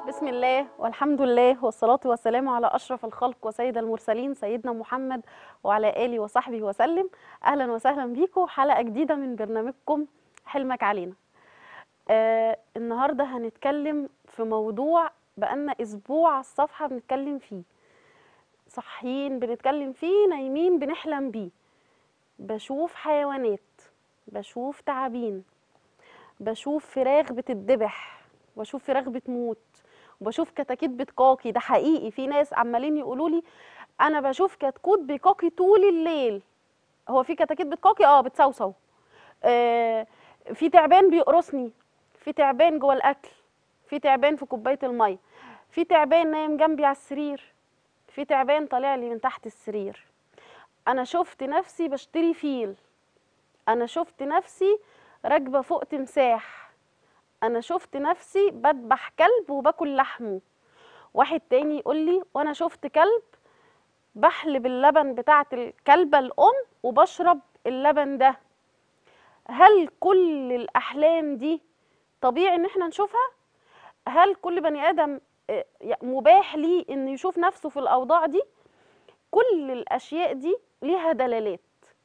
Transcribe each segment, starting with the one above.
بسم الله والحمد لله والصلاة والسلام على أشرف الخلق وسيد المرسلين سيدنا محمد وعلى آله وصحبه وسلم أهلا وسهلا بيكم حلقة جديدة من برنامجكم حلمك علينا آه النهاردة هنتكلم في موضوع بقالنا أسبوع على الصفحة بنتكلم فيه صحيين بنتكلم فيه نايمين بنحلم بيه بشوف حيوانات بشوف تعابين بشوف فراخ بتتذبح واشوف فراخ بتموت وبشوف كتاكيت بتقاقي ده حقيقي في ناس عمالين يقولوا لي انا بشوف كتكوت بيقاقي طول الليل هو في كتاكيت بتقاقي اه بتصوصو آه في تعبان بيقرصني في تعبان جوه الاكل في تعبان في كوبايه الميه في تعبان نايم جنبي على السرير في تعبان طالع لي من تحت السرير انا شفت نفسي بشتري فيل انا شفت نفسي راكبه فوق تمساح انا شفت نفسي بذبح كلب وباكل لحمه واحد تاني يقول لي وانا شفت كلب بحلب اللبن بتاعه الكلبه الام وبشرب اللبن ده هل كل الاحلام دي طبيعي ان احنا نشوفها هل كل بني ادم آه، مباح ليه انه يشوف نفسه في الاوضاع دي كل الاشياء دي ليها دلالات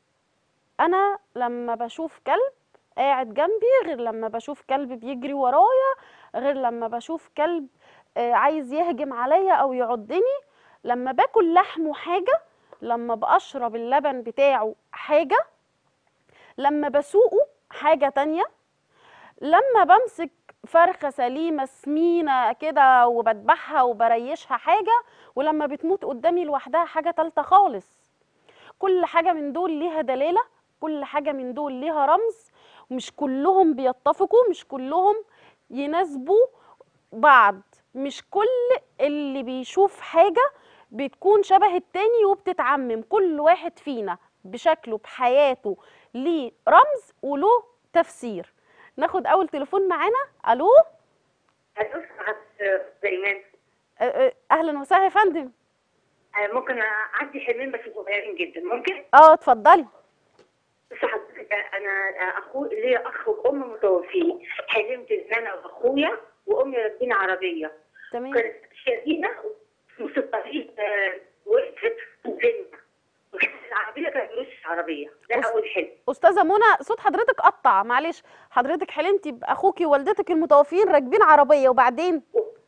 انا لما بشوف كلب قاعد جنبي غير لما بشوف كلب بيجري ورايا غير لما بشوف كلب آه، عايز يهجم عليا او يعضني لما باكل لحمه حاجه لما بشرب اللبن بتاعه حاجه لما بسوقه حاجه تانية لما بمسك فرخه سليمه سمينه كده وبذبحها وبريشها حاجه ولما بتموت قدامي لوحدها حاجه تالتة خالص كل حاجه من دول ليها دلاله كل حاجه من دول ليها رمز مش كلهم بيتفقوا مش كلهم يناسبوا بعض مش كل اللي بيشوف حاجه بتكون شبه التاني وبتتعمم كل واحد فينا بشكله بحياته ليه رمز وله تفسير ناخد اول تليفون معانا الو الو سعاد زيمان أه، أه، اهلا وسهلا يا فندم آه، ممكن عندي حلمين بس صغيرين جدا ممكن اه اتفضلي بس حضرتك انا اخو ليا اخ وام متوفين حلمت ان انا واخويا وامي راكبين عربيه تمام كانت شديده في نص الطريق آه، وقفت ونزلنا وكانت العربيه كانت نص العربيه ده أس- اول حلم استاذه منى صوت حضرتك قطع معلش حضرتك حلمتي باخوكي ووالدتك المتوفين راكبين عربيه وبعدين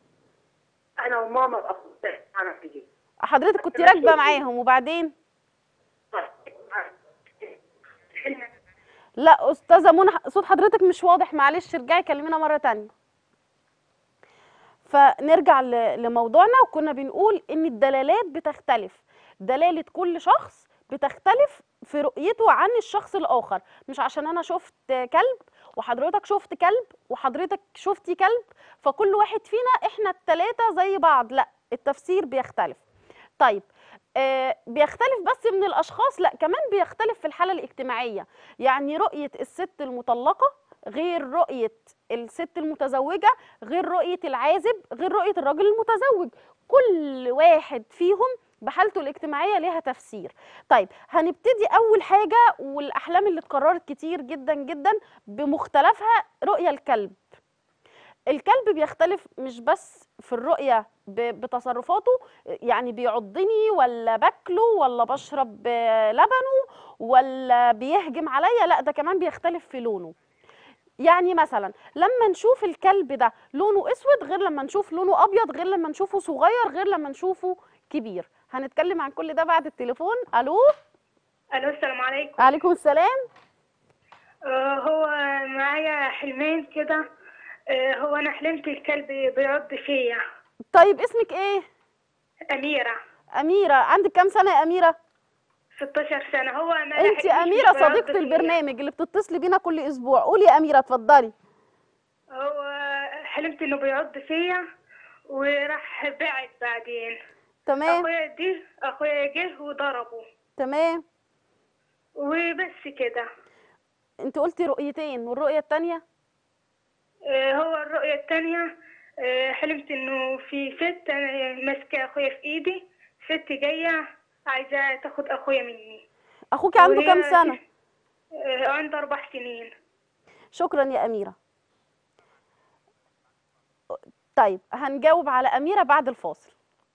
انا وماما واخويا عربيه حضرتك كنت راكبه معاهم وبعدين حلم لا استاذه منى صوت حضرتك مش واضح معلش ارجعي كلمينا مره تانية فنرجع ل- لموضوعنا وكنا بنقول ان الدلالات بتختلف دلاله كل شخص بتختلف في رؤيته عن الشخص الاخر مش عشان انا شفت كلب وحضرتك شفت كلب وحضرتك شفتي كلب فكل واحد فينا احنا التلاتة زي بعض لا التفسير بيختلف طيب آه بيختلف بس من الاشخاص لا كمان بيختلف في الحاله الاجتماعيه يعني رؤيه الست المطلقه غير رؤيه الست المتزوجه غير رؤيه العازب غير رؤيه الراجل المتزوج كل واحد فيهم بحالته الاجتماعيه ليها تفسير طيب هنبتدي اول حاجه والاحلام اللي اتكررت كتير جدا جدا بمختلفها رؤيه الكلب الكلب بيختلف مش بس في الرؤية ب- بتصرفاته يعني بيعضني ولا باكله ولا بشرب آه، لبنه ولا بيهجم عليا لا ده كمان بيختلف في لونه يعني مثلا لما نشوف الكلب ده لونه اسود غير لما نشوف لونه ابيض غير لما نشوفه صغير غير لما نشوفه كبير هنتكلم عن كل ده بعد التليفون الو الو السلام عليكم عليكم السلام آه هو معايا حلمين كده آه هو انا حلمت الكلب بيعض فيا طيب اسمك ايه اميره اميره عندك كام سنه يا اميره 16 سنه هو ما انت لحقنيش اميره بيعض صديقه فيا. البرنامج اللي بتتصلي بينا كل اسبوع قولي يا اميره اتفضلي هو حلمت انه بيعض فيا وراح بعد بعدين تمام اخويا دي اخويا جه وضربه تمام وبس كده انت قلتي رؤيتين والرؤيه الثانيه آه هو الرؤيه التانية آه حلمت انه في ست انا ماسكه اخويا في ايدي ست جايه عايزه تاخد اخويا مني اخوك عنده كام وهي- سنه آه، عنده أربع سنين شكرا يا اميره طيب هنجاوب على اميره بعد الفاصل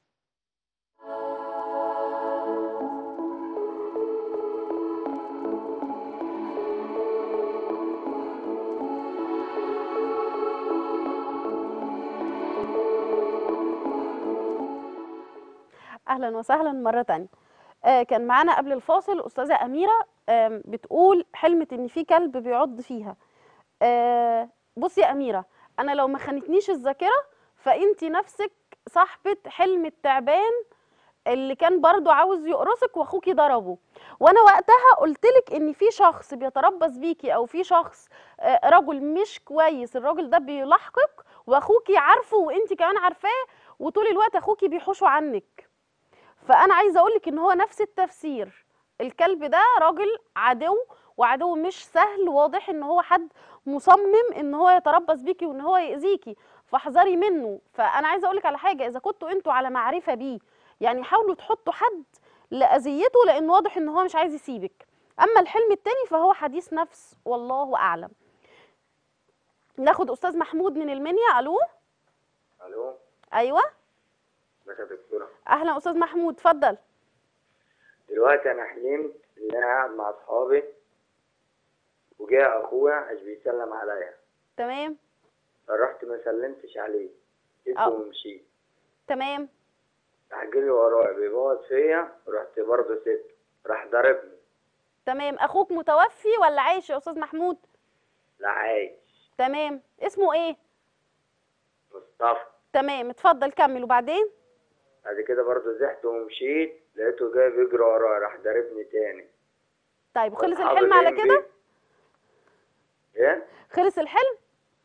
اهلا وسهلا مره تانية آه كان معانا قبل الفاصل استاذه اميره آم، بتقول حلمت ان في كلب بيعض فيها آه بصي يا اميره انا لو ما خانتنيش الذاكره فانت نفسك صاحبه حلم التعبان اللي كان برضو عاوز يقرصك واخوكي ضربه وانا وقتها قلت لك ان في شخص بيتربص بيكي او في شخص آه، رجل مش كويس الراجل ده بيلاحقك واخوكي عارفه وانت كمان عارفاه وطول الوقت اخوكي بيحوشه عنك فانا عايزه اقول لك ان هو نفس التفسير الكلب ده راجل عدو وعدو مش سهل واضح ان هو حد مصمم ان هو يتربص بيكي وان هو يأذيكي فاحذري منه فانا عايزه اقول لك على حاجه اذا كنتوا انتوا على معرفه بيه يعني حاولوا تحطوا حد لاذيته لان واضح ان هو مش عايز يسيبك اما الحلم التاني فهو حديث نفس والله اعلم ناخد استاذ محمود من المنيا الو الو ايوه ازيك يا دكتوره اهلا استاذ محمود اتفضل دلوقتي انا حلمت ان انا قاعد مع اصحابي وجاء اخويا عش بيسلم عليا تمام فرحت ما سلمتش عليه سبته اه. ومشيت تمام راح جري ورايا بيبوظ فيا رحت برضه سبته راح ضربني تمام اخوك متوفي ولا عايش يا استاذ محمود لا عايش تمام اسمه ايه مصطفى تمام اتفضل كمل وبعدين بعد كده برضه زحت ومشيت لقيته جاي بيجري ورايا راح ضربني تاني طيب خلص أصحابي الحلم على جايين كده بي- ايه خلص الحلم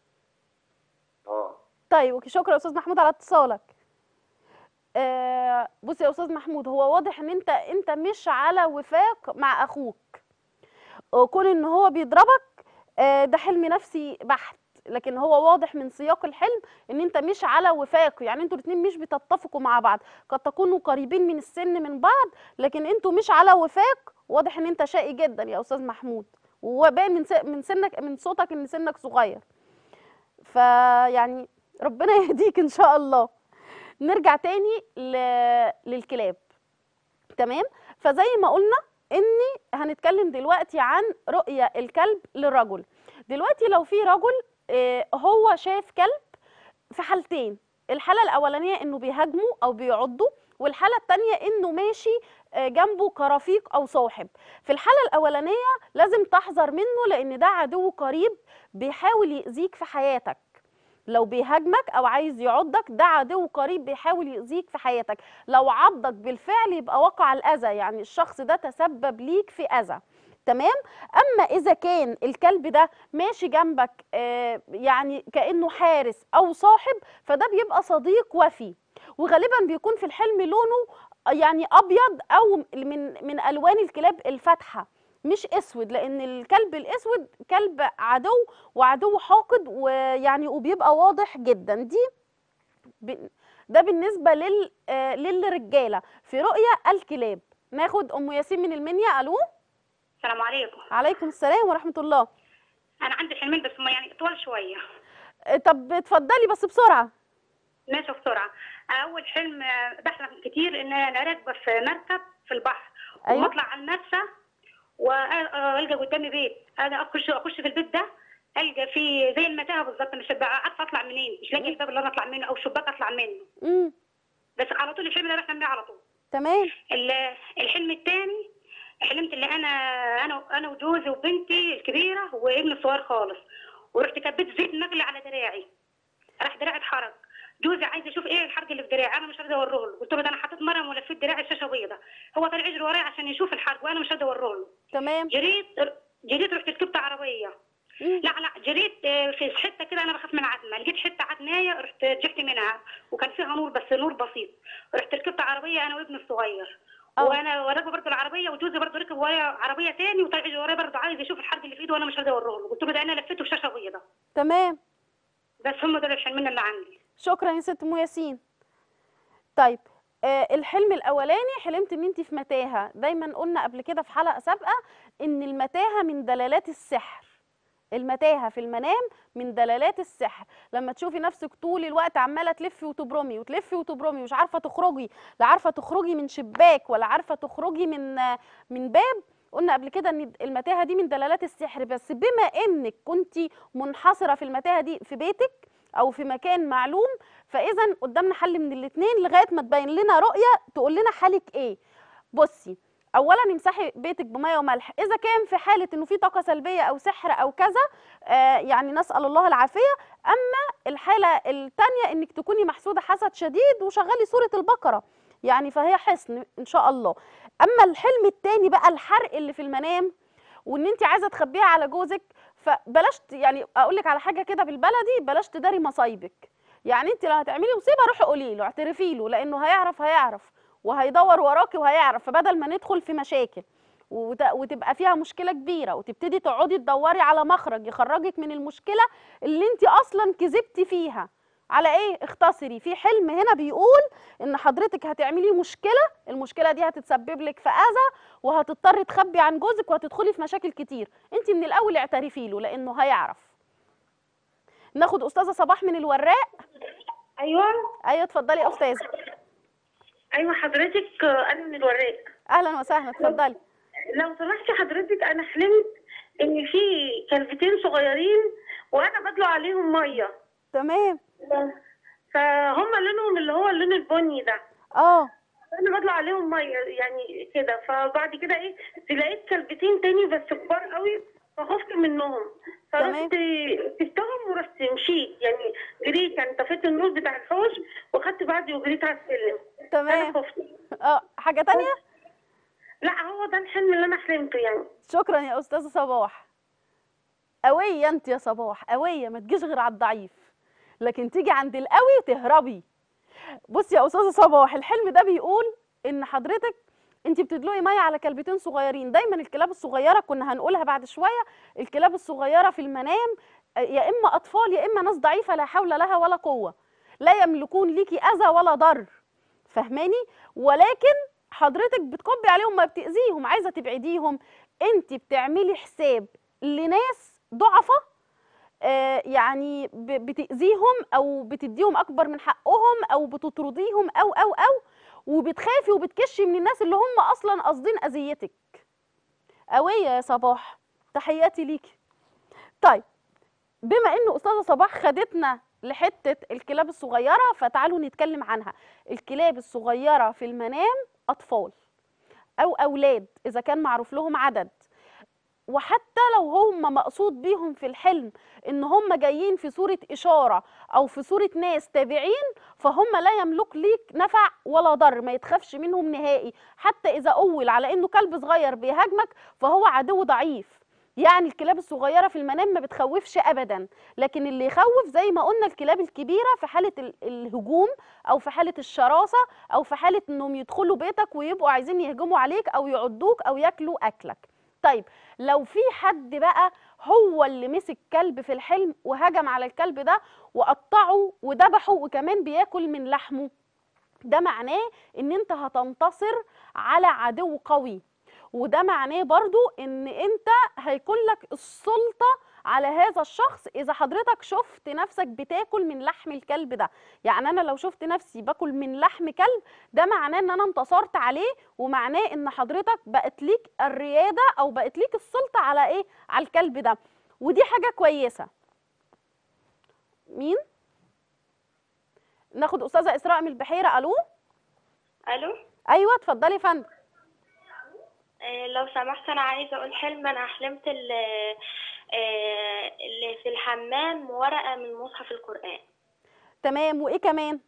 اه طيب اوكي شكرا يا استاذ محمود على اتصالك آه بص يا استاذ محمود هو واضح ان انت انت مش على وفاق مع اخوك آه، كون ان هو بيضربك آه ده حلم نفسي بحت لكن هو واضح من سياق الحلم ان انت مش على وفاق يعني انتوا الاتنين مش بتتفقوا مع بعض قد تكونوا قريبين من السن من بعض لكن انتوا مش على وفاق واضح ان انت شقي جدا يا استاذ محمود وباين من س- من سنك من صوتك ان سنك صغير فيعني ربنا يهديك ان شاء الله نرجع تاني ل... للكلاب تمام فزي ما قلنا اني هنتكلم دلوقتي عن رؤية الكلب للرجل دلوقتي لو في رجل آه، هو شاف كلب في حالتين الحالة الأولانية إنه بيهاجمه أو بيعضه والحالة التانية إنه ماشي آه، جنبه كرفيق أو صاحب في الحالة الأولانية لازم تحذر منه لأن ده عدو قريب بيحاول يأذيك في حياتك لو بيهاجمك او عايز يعضك ده عدو قريب بيحاول يأذيك في حياتك لو عضك بالفعل يبقى وقع الأذى يعني الشخص ده تسبب ليك في أذى تمام اما اذا كان الكلب ده ماشي جنبك آه يعني كانه حارس او صاحب فده بيبقى صديق وفي وغالبا بيكون في الحلم لونه يعني ابيض او من من الوان الكلاب الفاتحه مش اسود لان الكلب الاسود كلب عدو وعدو حاقد ويعني وبيبقى واضح جدا دي ب- ده بالنسبه لل آه، للرجاله في رؤيه الكلاب ناخد ام ياسين من المنيا الو السلام عليكم عليكم السلام ورحمه الله انا عندي حلمين بس هم يعني طوال شويه آه، طب اتفضلي بس بسرعه ماشي بسرعه اول حلم آه، بحلم كتير ان انا راكبه في مركب في البحر أيوة. واطلع على المرسى والقى قدامي بيت انا اخش اخش في البيت ده القى في زي المتاهه بالظبط مش هبقى عارفه اطلع منين مش لاقي الباب اللي انا اطلع منه او شباك اطلع منه امم بس على طول الحلم ده بحلم بيه على طول تمام ال- الحلم الثاني حلمت ان انا انا انا وجوزي وبنتي الكبيره وابني الصغير خالص ورحت كبيت زيت مغلي على دراعي راح دراعي اتحرق جوزي عايز يشوف ايه الحرق اللي في دراعي انا مش راضيه اوريه له قلت له ده انا حطيت مرهم ولفيت دراعي شاشه بيضه هو طلع يجري ورايا عشان يشوف الحرق وانا مش راضيه اوريه له تمام جريت جريت رحت ركبت عربيه مم. لا لا جريت آه، في حته كده انا بخاف من عتمه لقيت حته عتمايه رحت رجعت منها وكان فيها نور بس نور بسيط رحت ركبت عربيه انا وابني الصغير اه. وانا وراكبه برضه العربيه وجوزي برضه ركب ورايا عربيه تاني وطلع يجري ورايا برضه عايز يشوف الحرق اللي في ايده وانا مش راضيه اوريه له قلت له ده انا لفيته في شاشه بيضاء تمام بس هم دول الحلمين اللي عندي شكرا يا ست ام ياسين طيب آه الحلم الاولاني حلمت ان انت في متاهه دايما قلنا قبل كده في حلقه سابقه ان المتاهه من دلالات السحر المتاهه في المنام من دلالات السحر لما تشوفي نفسك طول الوقت عماله تلفي وتبرمي وتلفي وتبرمي مش عارفه تخرجي لا عارفه تخرجي من شباك ولا عارفه تخرجي من من باب قلنا قبل كده ان المتاهه دي من دلالات السحر بس بما انك كنت منحصره في المتاهه دي في بيتك او في مكان معلوم فاذا قدامنا حل من الاثنين لغايه ما تبين لنا رؤيه تقول لنا حالك ايه بصي اولا امسحي بيتك بميه وملح اذا كان في حاله انه في طاقه سلبيه او سحر او كذا آه يعني نسال الله العافيه اما الحاله الثانيه انك تكوني محسوده حسد شديد وشغلي سوره البقره يعني فهي حصن ان شاء الله اما الحلم الثاني بقى الحرق اللي في المنام وان انت عايزه تخبيها على جوزك فبلاش ت- يعني اقول لك على حاجه كده بالبلدي بلاش تداري مصايبك يعني انت لو هتعملي مصيبه روحي قولي له اعترفي له لانه هيعرف هيعرف وهيدور وراكي وهيعرف فبدل ما ندخل في مشاكل وت- وتبقى فيها مشكله كبيره وتبتدي تقعدي تدوري على مخرج يخرجك من المشكله اللي انت اصلا كذبتي فيها على ايه اختصري في حلم هنا بيقول ان حضرتك هتعملي مشكله المشكله دي هتتسبب لك في اذى وهتضطري تخبي عن جوزك وهتدخلي في مشاكل كتير انت من الاول اعترفي له لانه هيعرف ناخد استاذه صباح من الوراق ايوه ايوه اتفضلي يا استاذه ايوه حضرتك آه، انا من الوراق اهلا وسهلا اتفضلي لو سمحتي حضرتك انا حلمت ان في كلبتين صغيرين وانا بدلق عليهم ميه تمام فهم لونهم اللي هو اللون البني ده اه انا بطلع عليهم ميه يعني كده فبعد كده ايه لقيت كلبتين تاني بس كبار قوي فخفت منهم فرحت سبتهم ورحت مشيت يعني جريت يعني طفيت النور بتاع الحوش وخدت بعضي وجريت على السلم انا تمام خفت اه حاجه تانية لا هو ده الحلم اللي انا حلمته يعني شكرا يا استاذه صباح قويه انت يا صباح قويه ما تجيش غير على الضعيف لكن تيجي عند القوي تهربي بصي يا استاذه صباح الحلم ده بيقول ان حضرتك انت بتدلقي ميه على كلبتين صغيرين دايما الكلاب الصغيره كنا هنقولها بعد شويه الكلاب الصغيره في المنام آه، يا اما اطفال يا اما ناس ضعيفه لا حول لها ولا قوه لا يملكون ليكي اذى ولا ضر فاهماني ولكن حضرتك بتكبي عليهم ما بتاذيهم عايزه تبعديهم انت بتعملي حساب لناس ضعفه آه، يعني ب- بتأذيهم أو بتديهم أكبر من حقهم أو بتطرديهم أو أو أو وبتخافي وبتكشي من الناس اللي هم أصلا قاصدين أذيتك قوية يا صباح تحياتي ليكي طيب بما إن أستاذة صباح خدتنا لحتة الكلاب الصغيرة فتعالوا نتكلم عنها الكلاب الصغيرة في المنام أطفال أو أولاد إذا كان معروف لهم عدد وحتى لو هم مقصود بيهم في الحلم ان هم جايين في صورة اشارة او في صورة ناس تابعين فهم لا يملك ليك نفع ولا ضر ما يتخافش منهم نهائي حتى اذا اول على انه كلب صغير بيهاجمك فهو عدو ضعيف يعني الكلاب الصغيرة في المنام ما بتخوفش ابدا لكن اللي يخوف زي ما قلنا الكلاب الكبيرة في حالة ال- الهجوم او في حالة الشراسة او في حالة انهم يدخلوا بيتك ويبقوا عايزين يهجموا عليك او يعضوك او ياكلوا اكلك طيب لو في حد بقى هو اللي مسك كلب في الحلم وهجم على الكلب ده وقطعه وذبحه وكمان بياكل من لحمه ده معناه ان انت هتنتصر على عدو قوي وده معناه برضو ان انت هيكون لك السلطة على هذا الشخص اذا حضرتك شفت نفسك بتاكل من لحم الكلب ده يعني انا لو شفت نفسي باكل من لحم كلب ده معناه ان انا انتصرت عليه ومعناه ان حضرتك بقت ليك الرياده او بقت ليك السلطه على ايه على الكلب ده ودي حاجه كويسه مين ناخد استاذه اسراء من البحيره الو الو ايوه اتفضلي يا فندم آه، لو سمحت انا عايزه اقول حلم انا حلمت ال- آه، اللي في الحمام ورقه من مصحف القران تمام وايه كمان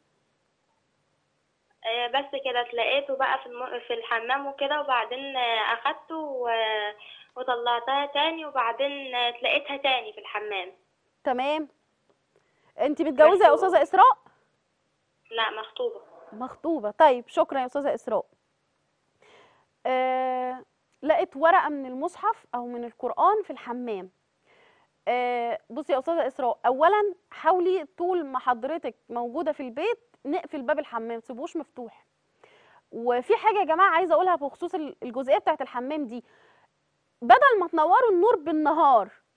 آه، بس كده اتلقيته بقى في الم... في الحمام وكده وبعدين آه، اخدته و... وطلعتها تاني وبعدين آه، اتلقيتها تاني في الحمام تمام انت متجوزه يا استاذه اسراء لا مخطوبه مخطوبه طيب شكرا يا استاذه اسراء آه لقيت ورقه من المصحف او من القران في الحمام آه بصي يا استاذه اسراء اولا حاولي طول ما حضرتك موجوده في البيت نقفل باب الحمام ما تسيبوش مفتوح وفي حاجه يا جماعه عايزه اقولها بخصوص ال- الجزئيه بتاعه الحمام دي بدل ما تنوروا النور بالنهار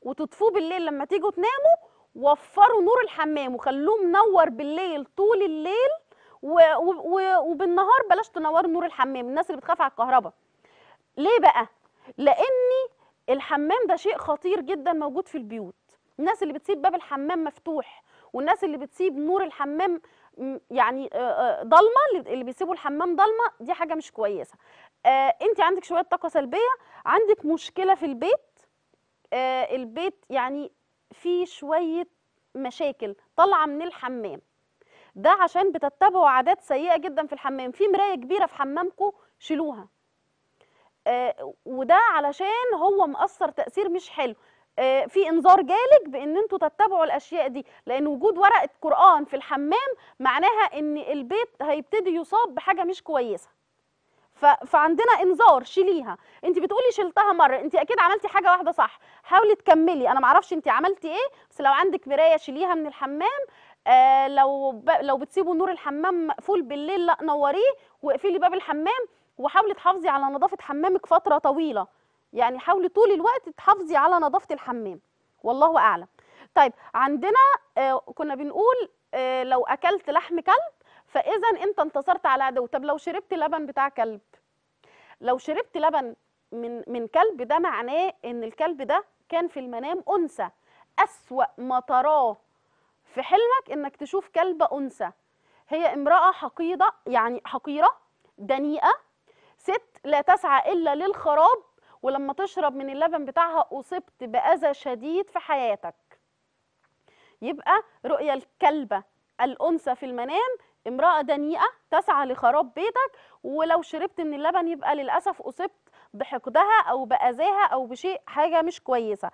وتطفوه بالليل لما تيجوا تناموا وفروا نور الحمام وخلوه منور بالليل طول الليل و... و... و... وبالنهار بلاش تنوروا نور الحمام الناس اللي بتخاف على الكهرباء ليه بقى لان الحمام ده شيء خطير جدا موجود في البيوت الناس اللي بتسيب باب الحمام مفتوح والناس اللي بتسيب نور الحمام م- يعني آه، آه، ضلمه اللي- اللي بيسيبوا الحمام ضلمه دي حاجه مش كويسه آه انت عندك شويه طاقه سلبيه عندك مشكله في البيت آه البيت يعني فيه شويه مشاكل طالعه من الحمام ده عشان بتتبعوا عادات سيئه جدا في الحمام في مرايه كبيره في حمامكم شيلوها آه وده علشان هو مأثر تأثير مش حلو آه في انذار جالك بان انتوا تتبعوا الاشياء دي لان وجود ورقه قران في الحمام معناها ان البيت هيبتدي يصاب بحاجه مش كويسه ف... فعندنا انذار شيليها انت بتقولي شلتها مره انت اكيد عملتي حاجه واحده صح حاولي تكملي انا معرفش انت عملتي ايه بس لو عندك مرايه شيليها من الحمام آه لو ب... لو بتسيبوا نور الحمام مقفول بالليل لا نوريه واقفلي باب الحمام وحاولي تحافظي على نظافه حمامك فتره طويله يعني حاولي طول الوقت تحافظي على نظافه الحمام والله اعلم طيب عندنا آه كنا بنقول آه لو اكلت لحم كلب فاذا انت انتصرت على عدو طب لو شربت لبن بتاع كلب لو شربت لبن من من كلب ده معناه ان الكلب ده كان في المنام انثى اسوا ما تراه في حلمك انك تشوف كلبه انثى هي امراه حقيره يعني حقيره دنيئه ست لا تسعى الا للخراب ولما تشرب من اللبن بتاعها اصبت باذى شديد في حياتك يبقى رؤيا الكلبه الانثى في المنام امراه دنيئه تسعى لخراب بيتك ولو شربت من اللبن يبقى للاسف اصبت بحقدها او باذاها او بشيء حاجه مش كويسه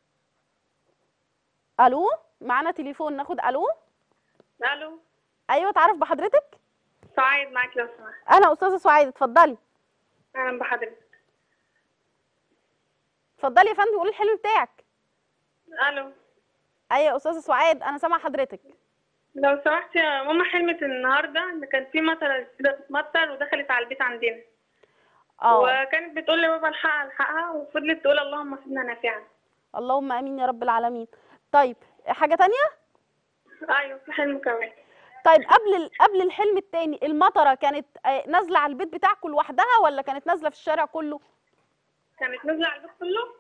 الو معانا تليفون ناخد الو الو ايوه تعرف بحضرتك سعيد معاك لو سمحت انا استاذه سعيد اتفضلي اهلا بحضرتك اتفضلي يا فندم قولي الحلم بتاعك الو ايوه يا استاذه سعاد انا سامعه حضرتك لو سمحت يا ماما حلمت النهارده ان كان في مطره كده بتمطر ودخلت على البيت عندنا اه وكانت بتقول لبابا الحقها الحقها وفضلت تقول اللهم صلنا نافعا اللهم امين يا رب العالمين طيب حاجه تانية ايوه في حلم كمان طيب قبل ال- قبل الحلم التاني المطره كانت آه، نازله على البيت بتاعكم لوحدها ولا كانت نازله في الشارع كله كانت نازله على البيت كله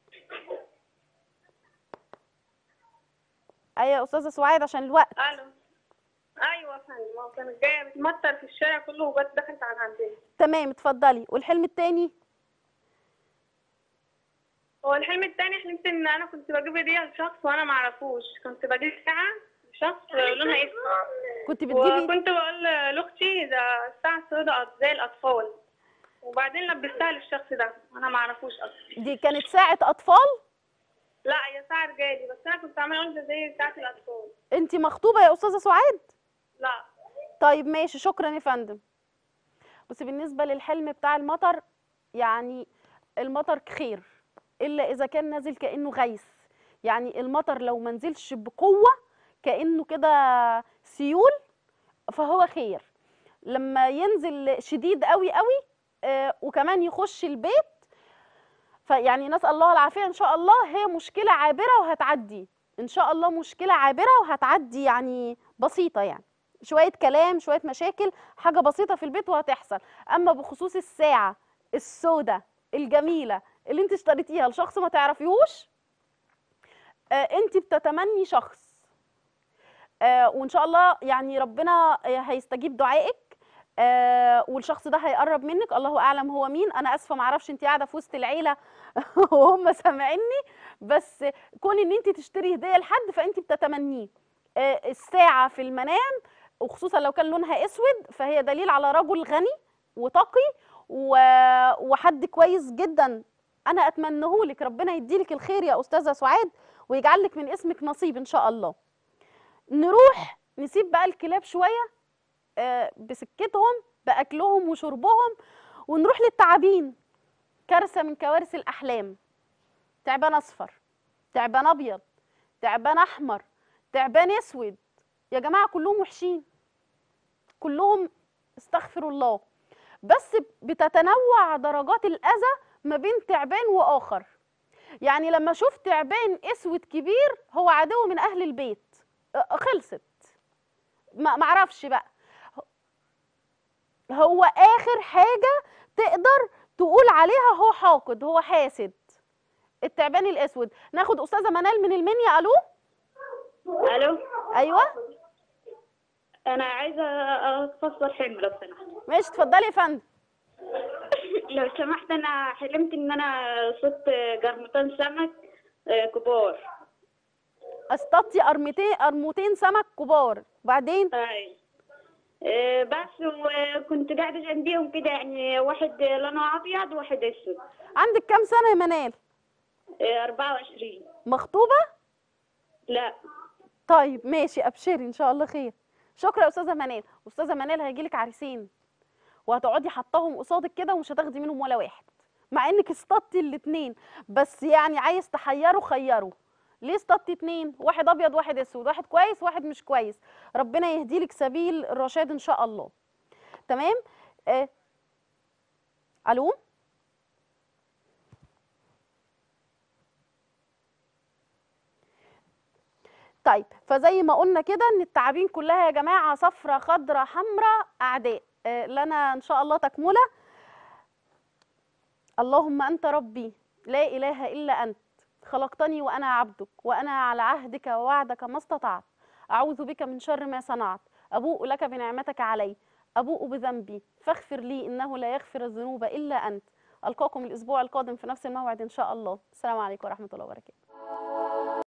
ايوه يا استاذه سعاد عشان الوقت الو ايوه يا فندم هو كانت جايه بتمطر في الشارع كله وبس دخلت على عندنا تمام اتفضلي والحلم التاني هو الحلم التاني حلمت ان انا كنت بجيب هديه لشخص وانا ما اعرفوش كنت بجيب ساعه لشخص لونها اسود كنت بتجيبي وكنت بقول لاختي ده الساعه السوداء زي الاطفال وبعدين لبستها للشخص ده انا ما اعرفوش اصلا دي كانت ساعه اطفال لا هي ساعه رجالي بس انا كنت عامله اقول ده زي ساعه الاطفال انت مخطوبه يا استاذه سعاد لا طيب ماشي شكرا يا فندم بس بالنسبه للحلم بتاع المطر يعني المطر خير الا اذا كان نازل كانه غيث يعني المطر لو ما نزلش بقوه كانه كده سيول فهو خير لما ينزل شديد قوي قوي آه، وكمان يخش البيت فيعني نسال الله العافيه ان شاء الله هي مشكله عابره وهتعدي ان شاء الله مشكله عابره وهتعدي يعني بسيطه يعني شويه كلام شويه مشاكل حاجه بسيطه في البيت وهتحصل اما بخصوص الساعه السوداء الجميله اللي انت اشتريتيها لشخص ما تعرفيهوش آه انت بتتمني شخص آه وان شاء الله يعني ربنا آه، هيستجيب دعائك آه والشخص ده هيقرب منك الله اعلم هو مين انا اسفه ما اعرفش انت قاعده في وسط العيله وهم سامعيني بس كون ان انت تشتري هديه لحد فانت بتتمنيه آه الساعه في المنام وخصوصا لو كان لونها اسود فهي دليل على رجل غني وتقي و- وحد كويس جدا انا اتمناه لك ربنا يديلك الخير يا استاذه سعاد ويجعل لك من اسمك نصيب ان شاء الله نروح نسيب بقى الكلاب شويه آه، بسكتهم باكلهم وشربهم ونروح للتعابين كارثه من كوارث الاحلام تعبان اصفر تعبان ابيض تعبان احمر تعبان اسود يا جماعه كلهم وحشين كلهم استغفر الله بس بتتنوع درجات الاذى ما بين تعبان واخر يعني لما اشوف تعبان اسود كبير هو عدو من اهل البيت أ- خلصت ما معرفش بقى هو اخر حاجه تقدر تقول عليها هو حاقد هو حاسد التعبان الاسود ناخد استاذه منال من المنيا الو الو ايوه انا عايزه افسر حلم لو سمحت ماشي اتفضلي يا فندم لو سمحت انا حلمت ان انا صدت جرمتين سمك آه، كبار اصطادتي قرمتين قرموتين سمك كبار وبعدين اي آه، بس وكنت قاعده جنبيهم كده يعني واحد لونه ابيض وواحد اسود عندك كام سنه يا منال آه، 24 مخطوبه لا طيب ماشي ابشري ان شاء الله خير شكرا يا استاذه منال استاذه منال هيجيلك عريسين وهتقعدي حطاهم قصادك كده ومش هتاخدي منهم ولا واحد مع انك اصطادتي الاتنين بس يعني عايز تحيره خيره ليه اصطادتي اتنين واحد ابيض واحد اسود واحد كويس واحد مش كويس ربنا يهديلك سبيل الرشاد ان شاء الله تمام آه. الو طيب فزي ما قلنا كده ان التعابين كلها يا جماعه صفرة خضرة حمراء اعداء آه، لنا ان شاء الله تكمله اللهم انت ربي لا اله الا انت خلقتني وانا عبدك وانا على عهدك ووعدك ما استطعت اعوذ بك من شر ما صنعت ابوء لك بنعمتك علي ابوء بذنبي فاغفر لي انه لا يغفر الذنوب الا انت القاكم الاسبوع القادم في نفس الموعد ان شاء الله السلام عليكم ورحمه الله وبركاته